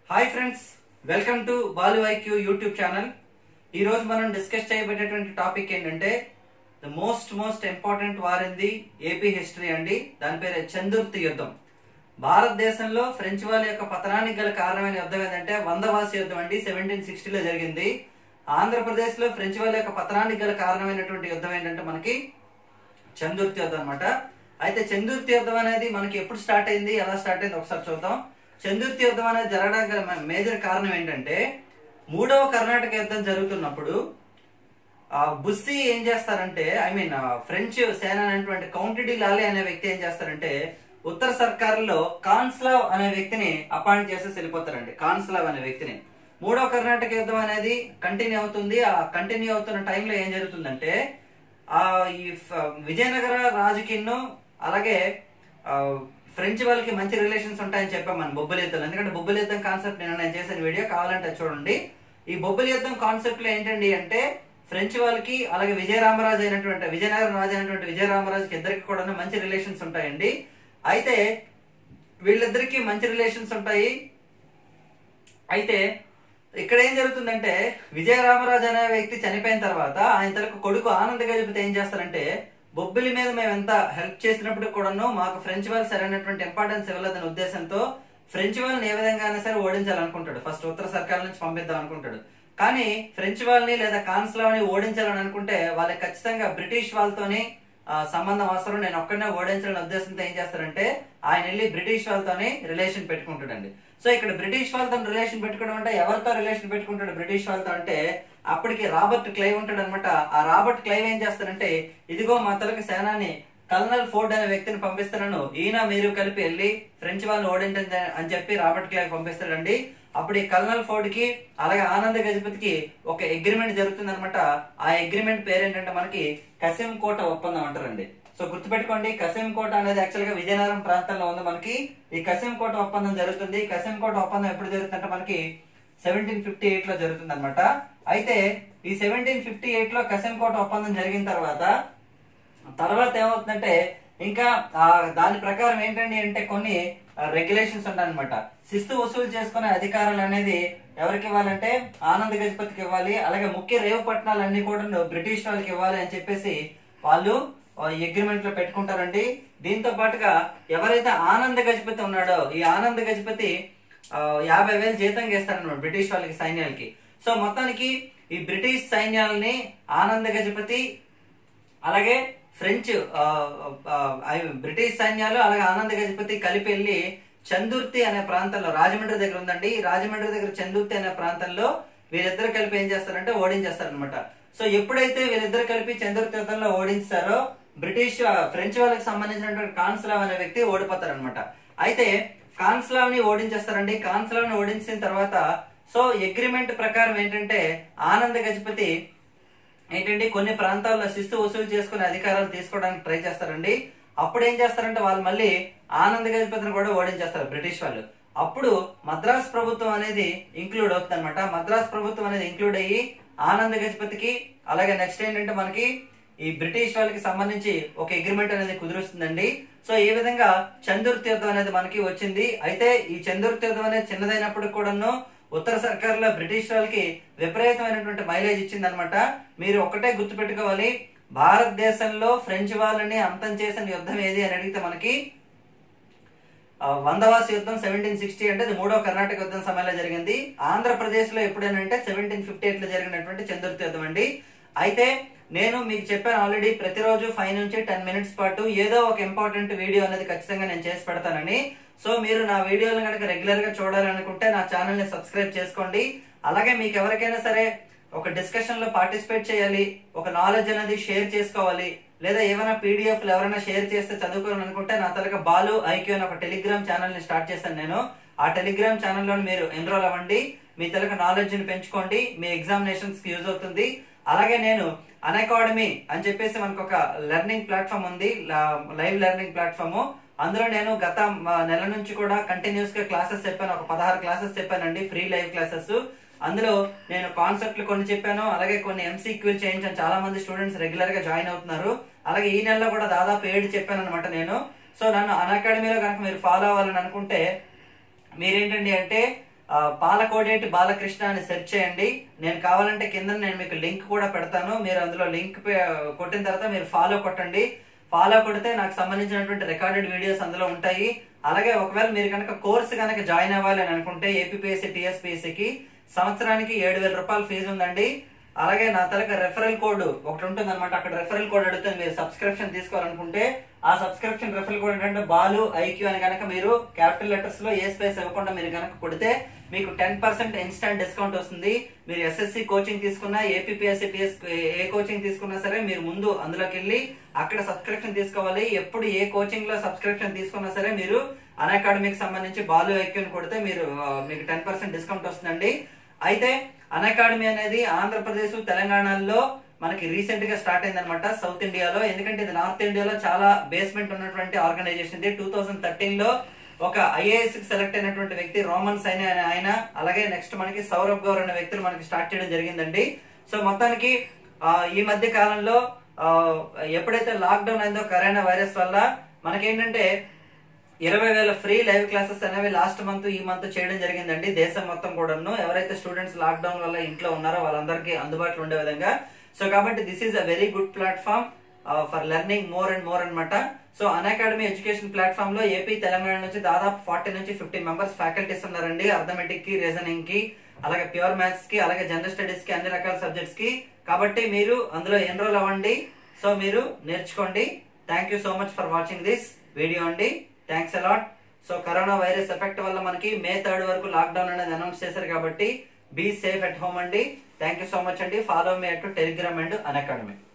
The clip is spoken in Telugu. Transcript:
hi friends welcome to Balu IQ YouTube channel ఈ రోజు మనం డిస్కస్ చేయబడేటువంటి టాపిక్ ఏంటంటే the most most important war in the AP history అండి దాని పేరు చందుర్తి యుద్ధం భారతదేశంలో ఫ్రెంచ్ వాళ్ళ యొక్క పతనానికి గల కారణమైన యుద్ధం ఏంటంటే వందవాసి యుద్ధం అండి సెవెంటీన్ సిక్స్టీలో జరిగింది ఆంధ్రప్రదేశ్ లో ఫ్రెంచ్ వాళ్ళ యొక్క పతనానికి గల కారణమైనటువంటి యుద్ధం ఏంటంటే మనకి చందుర్తి యుద్ధం అనమాట అయితే చందుర్తి యుద్ధం అనేది మనకి ఎప్పుడు స్టార్ట్ అయింది ఎలా స్టార్ట్ అయింది ఒకసారి చూద్దాం చందుర్తి యుద్ధం అనేది జరగడానికి గల మేజర్ కారణం ఏంటంటే మూడవ కర్ణాటక యుద్ధం జరుగుతున్నప్పుడు ఆ బుస్సీ ఏం చేస్తారంటే ఐ మీన్ ఫ్రెంచ్ సేన అనేటువంటి కౌంటిడి లాలే అనే వ్యక్తి ఏం చేస్తారంటే ఉత్తర సర్కారులో కాన్స్లావ్ అనే వ్యక్తిని అపాయింట్ చేసేసి వెళ్ళిపోతారండి కాన్స్లావ్ అనే వ్యక్తిని మూడవ కర్ణాటక యుద్ధం అనేది కంటిన్యూ అవుతుంది ఆ కంటిన్యూ అవుతున్న టైంలో ఏం జరుగుతుందంటే ఆ ఈ ఫ- విజయనగర రాజుకిన్ను అలాగే ఆ, ఫ్రెంచ్ వాళ్ళకి మంచి రిలేషన్స్ ఉంటాయని చెప్పాం మనం బొబ్బిలి యుద్ధం ఎందుకంటే బొబ్బిలి యుద్ధం కాన్సెప్ట్ నేను నేను చేసిన వీడియో కావాలంటే అది చూడండి ఈ బొబ్బిలి యుద్ధం కాన్సెప్ట్ లో ఏంటండి అంటే ఫ్రెంచ్ వాళ్ళకి అలాగే విజయరామరాజు అయినటువంటి విజయనగరం రాజు అయినటువంటి విజయరామరాజుకి ఇద్దరికి కూడా మంచి రిలేషన్స్ ఉంటాయండి అయితే వీళ్ళిద్దరికి మంచి రిలేషన్స్ ఉంటాయి అయితే ఇక్కడ ఏం జరుగుతుందంటే విజయరామరాజు అనే వ్యక్తి చనిపోయిన తర్వాత ఆయన తనకు కొడుకు ఆనంద్ గజపతి ఏం చేస్తారంటే బొబ్బిలి మీద మేము ఎంత హెల్ప్ చేసినప్పుడు కూడాను మాకు ఫ్రెంచ్ వాళ్ళు సరైనటువంటి ఇంపార్టెన్స్ ఇవ్వలేదనే ఉద్దేశంతో ఫ్రెంచ్ వాళ్ళని ఏ విధంగా అయినా సరే ఓడించాలనుకుంటాడు ఫస్ట్ ఉత్తర సర్కార్ నుంచి పంపిద్దాం అనుకుంటాడు కానీ ఫ్రెంచ్ వాళ్ళని లేదా కాన్స్లావ్ని ఓడించాలని అనుకుంటే వాళ్ళకి ఖచ్చితంగా బ్రిటిష్ వాళ్ళతోని ఆ, సంబంధం అవసరం నేను ఒక్కడనే ఓడించాలనే ఉద్దేశంతో ఏం చేస్తారంటే ఆయన వెళ్ళి బ్రిటిష్ వాళ్ళతోనే రిలేషన్ పెట్టుకుంటాడండి సో ఇక్కడ బ్రిటిష్ వాళ్ళతో రిలేషన్ పెట్టుకోవడం అంటే ఎవరితో రిలేషన్ పెట్టుకుంటాడు బ్రిటిష్ వాళ్ళతో అంటే అప్పటికి రాబర్ట్ క్లైవ్ ఉంటాడు అనమాట ఆ రాబర్ట్ క్లైవ్ ఏం చేస్తారంటే ఇదిగో మా తలకు సేనాని కల్నల్ ఫోర్డ్ అనే వ్యక్తిని పంపిస్తున్నాను ఈయన మీరు కలిపి వెళ్ళి ఫ్రెంచ్ వాళ్ళని ఓడించండి అని చెప్పి రాబర్ట్ క్లైవ్ పంపిస్తాడండి అప్పుడు ఈ కల్నల్ ఫోర్డ్ కి అలాగే ఆనంద గజపతికి ఒక అగ్రిమెంట్ జరుగుతుంది అనమాట ఆ అగ్రిమెంట్ పేరేంటంటే మనకి కసిం కోట ఒప్పందం అంటారండి సో గుర్తుపెట్టుకోండి కసిం కోట అనేది యాక్చువల్ గా విజయనగరం ప్రాంతంలో ఉంది మనకి ఈ కసిం కోట ఒప్పందం జరుగుతుంది కసిం కోట ఒప్పందం ఎప్పుడు జరుగుతుందంటే మనకి సెవెంటీన్ ఫిఫ్టీ ఎయిట్ లో జరుగుతుంది అనమాట అయితే ఈ సెవెంటీన్ ఫిఫ్టీ ఎయిట్ లో కసిం కోట ఒప్పందం జరిగిన తర్వాత తర్వాత ఏమవుతుందంటే ఇంకా ఆ దాని ప్రకారం ఏంటండి అంటే కొన్ని రెగ్యులేషన్స్ ఉంటాయన్నమాట శిస్తు వసూలు చేసుకునే అధికారాలు అనేది ఎవరికి ఇవ్వాలంటే ఆనంద్ గజపతికి ఇవ్వాలి అలాగే ముఖ్య రేవు పట్టణాలు అన్ని కూడా బ్రిటిష్ వాళ్ళకి ఇవ్వాలి అని చెప్పేసి వాళ్ళు అగ్రిమెంట్ లో పెట్టుకుంటారండి దీంతో పాటుగా ఎవరైతే ఆనంద్ గజపతి ఉన్నాడో ఈ ఆనంద్ గజపతి ఆ, యాభై వేలు జీతం చేస్తారన్నమాట బ్రిటిష్ వాళ్ళకి సైన్యాలకి సో మొత్తానికి ఈ బ్రిటిష్ సైన్యాలని ఆనంద్ గజపతి అలాగే ఫ్రెంచ్ ఆ, ఆ, ఆ, బ్రిటిష్ సైన్యాలు అలాగే ఆనంద గజపతి కలిపి వెళ్ళి చందుర్తి అనే ప్రాంతంలో రాజమండ్రి దగ్గర ఉందండి ఈ రాజమండ్రి దగ్గర చందుర్తి అనే ప్రాంతంలో వీరిద్దరు కలిపి ఏం చేస్తారంటే ఓడించేస్తారనమాట సో ఎప్పుడైతే వీరిద్దరు కలిపి చందుర్తి యుద్ధంలో ఓడించారో బ్రిటిష్ ఆ, ఫ్రెంచ్ వాళ్ళకి సంబంధించినటువంటి కాన్స్లావ్ అనే వ్యక్తి ఓడిపోతారనమాట అయితే కాన్స్లావ్ ని ఓడించేస్తారండి కాన్స్లావ్ ని ఓడించిన తర్వాత సో అగ్రిమెంట్ ప్రకారం ఏంటంటే ఆనంద గజపతి ఏంటంటే కొన్ని ప్రాంతాల్లో శిస్తు వసూలు చేసుకునే అధికారాలు తీసుకోవడానికి ట్రై చేస్తారండి అప్పుడు ఏం చేస్తారంటే వాళ్ళు మళ్ళీ ఆనంద్ గజపతిని కూడా ఓడించేస్తారు బ్రిటిష్ వాళ్ళు అప్పుడు మద్రాస్ ప్రభుత్వం అనేది ఇంక్లూడ్ అవుతుంది అనమాట మద్రాస్ ప్రభుత్వం అనేది ఇంక్లూడ్ అయ్యి ఆనంద్ గజపతికి అలాగే నెక్స్ట్ ఏంటంటే మనకి ఈ బ్రిటిష్ వాళ్ళకి సంబంధించి ఒక అగ్రిమెంట్ అనేది కుదురుస్తుందండి సో ఈ విధంగా చందుర్తి యుద్ధం అనేది మనకి వచ్చింది అయితే ఈ చందుర్తి యుద్ధం అనేది చిన్నదైనప్పుడు కూడాను ఉత్తర సర్కారులో బ్రిటిష్ వాళ్ళకి విపరీతమైనటువంటి మైలేజ్ ఇచ్చిందనమాట మీరు ఒకటే గుర్తుపెట్టుకోవాలి భారతదేశంలో ఫ్రెంచ్ వాళ్ళని అంతం చేసిన యుద్ధం ఏది అని అడిగితే మనకి ఆ, వందవాసి యుద్ధం సెవెంటీన్ సిక్స్టీ అంటే అది మూడో కర్ణాటక యుద్ధం సమయంలో జరిగింది ఆంధ్రప్రదేశ్ లో ఎప్పుడైనా అంటే సెవెంటీన్ ఫిఫ్టీ ఎయిట్ లో జరిగినటువంటి చంద్రుతి యుద్ధం అండి అయితే నేను మీకు చెప్పాను ఆల్రెడీ ప్రతిరోజు ఫైవ్ నుంచి టెన్ మినిట్స్ పాటు ఏదో ఒక ఇంపార్టెంట్ వీడియో అనేది ఖచ్చితంగా నేను చేసి పెడతానని సో మీరు నా వీడియోలు కనుక రెగ్యులర్ గా చూడాలనుకుంటే నా ఛానల్ ని సబ్స్క్రైబ్ చేసుకోండి అలాగే మీకు ఎవరికైనా సరే ఒక డిస్కషన్ లో పార్టిసిపేట్ చేయాలి ఒక నాలెడ్జ్ అనేది షేర్ చేసుకోవాలి లేదా ఏమైనా పీడిఎఫ్ ఎవరైనా షేర్ చేస్తే చదువుకోవాలని అనుకుంటే నా తలక బాలు ఐక్యూ అని ఒక టెలిగ్రామ్ ఛానల్ ని స్టార్ట్ చేశాను నేను ఆ టెలిగ్రామ్ ఛానల్లో మీరు ఎన్రోల్ అవ్వండి మీ తలక నాలెడ్జ్ ని పెంచుకోండి మీ ఎగ్జామినేషన్స్ కి యూజ్ అవుతుంది అలాగే నేను అకాడమీ అని చెప్పేసి మనకు ఒక లెర్నింగ్ ప్లాట్ఫామ్ ఉంది లైవ్ లెర్నింగ్ ప్లాట్ఫామ్ అందులో నేను గత మ, నెల నుంచి కూడా కంటిన్యూస్ గా క్లాసెస్ చెప్పాను ఒక పదహారు క్లాసెస్ చెప్పానండి ఫ్రీ లైవ్ క్లాసెస్ అందులో నేను కాన్సెప్ట్లు కొన్ని చెప్పాను అలాగే కొన్ని ఎంసీక్యూలు చేయించాను చాలా మంది స్టూడెంట్స్ రెగ్యులర్ గా జాయిన్ అవుతున్నారు అలాగే ఈ నెలలో కూడా దాదాపు ఏడు చెప్పాను అనమాట నేను సో నన్ను అన్ అకాడమీలో కనుక మీరు ఫాలో అవ్వాలని అనుకుంటే మీరేంటండి అంటే ఆ, పాలకోడేటి బాలకృష్ణ అని సెర్చ్ చేయండి నేను కావాలంటే కింద నేను మీకు లింక్ కూడా పెడతాను మీరు అందులో లింక్ పె- కొట్టిన తర్వాత మీరు ఫాలో కొట్టండి ఫాలో కొడితే నాకు సంబంధించినటువంటి రికార్డెడ్ వీడియోస్ అందులో ఉంటాయి అలాగే ఒకవేళ మీరు కనుక కోర్స్ కనుక జాయిన్ అవ్వాలి అని అనుకుంటే ఏపీఎస్సి టిఎస్పిఎస్సికి సంవత్సరానికి ఏడు వేల రూపాయల ఫీజు ఉందండి అలాగే నా తలక రెఫరల్ కోడ్ ఒకటి ఉంటుంది అనమాట అక్కడ రెఫరల్ కోడ్ అడిగితే మీరు సబ్స్క్రిప్షన్ తీసుకోవాలనుకుంటే ఆ సబ్స్క్రిప్షన్ రెఫరల్ కోడ్ ఏంటంటే బాలు ఐక్యూ అని కనుక మీరు క్యాపిటల్ లెటర్స్ లో ఏ స్పేస్ ఇవ్వకుండా మీరు కనుక కొడితే మీకు టెన్ పర్సెంట్ ఇన్స్టాంట్ డిస్కౌంట్ వస్తుంది మీరు ఎస్ఎస్సి కోచింగ్ తీసుకున్నా ఏపీఎస్సి టిఎస్ ఏ కోచింగ్ తీసుకున్నా సరే మీరు ముందు అందులోకి వెళ్ళి అక్కడ సబ్స్క్రిప్షన్ తీసుకోవాలి ఎప్పుడు ఏ కోచింగ్ లో సబ్స్క్రిప్షన్ తీసుకున్నా సరే మీరు అన్ అకాడమీకి సంబంధించి బాలు ఐక్యూని కొడితే మీరు ఆ, మీకు టెన్ పర్సెంట్ డిస్కౌంట్ వస్తుందండి అయితే అన్ అకాడమీ అనేది ఆంధ్రప్రదేశ్ తెలంగాణలో మనకి రీసెంట్ గా స్టార్ట్ అయింది అనమాట సౌత్ ఇండియాలో ఎందుకంటే ఇది నార్త్ ఇండియాలో చాలా బేస్మెంట్ ఉన్నటువంటి ఆర్గనైజేషన్ ఇది టూ థౌసండ్ థర్టీన్ లో ఒక ఐఏఎస్ కి సెలెక్ట్ అయినటువంటి వ్యక్తి రోమన్ సైన్ అనే ఆయన అలాగే నెక్స్ట్ మనకి సౌరభ్ గౌర్ అనే వ్యక్తులు మనకి స్టార్ట్ చేయడం జరిగిందండి సో మొత్తానికి ఆ, ఈ మధ్య కాలంలో ఆ, ఎప్పుడైతే లాక్డౌన్ అయిందో కరోనా వైరస్ వల్ల మనకేంటంటే ఇరవై వేల ఫ్రీ లైవ్ క్లాసెస్ అనేవి లాస్ట్ మంత్ ఈ మంత్ చేయడం జరిగిందండి దేశం మొత్తం కూడాను ఎవరైతే స్టూడెంట్స్ లాక్డౌన్ వల్ల ఇంట్లో ఉన్నారో వాళ్ళందరికీ అందుబాటులో ఉండే విధంగా సో కాబట్టి this is a very good platform for learning more and more అన్నమాట so Unacademy education platform లో ఏపీ తెలంగాణ నుంచి దాదాపు ఫార్టీ నుంచి ఫిఫ్టీ మెంబర్స్ ఫ్యాకల్టీస్ ఉన్నారండి అర్థమెటిక్ కి రీజనింగ్ కి అలాగే ప్యూర్ మ్యాథ్స్ కి అలాగే జనరల్ స్టడీస్ కి అన్ని రకాల సబ్జెక్ట్స్ కి కాబట్టి మీరు అందులో ఎన్రోల్ అవ్వండి సో మీరు నేర్చుకోండి thank you so much for watching this video అండి thanks a lot so corona virus effect వల్ల మనకి మే థర్డ్ వరకు లాక్డౌన్ అనేది అనౌన్స్ చేశారు కాబట్టి బీ సేఫ్ ఎట్ హోమ్ అండి థ్యాంక్ యూ సో మచ్ అండి follow me at Telegram and an academy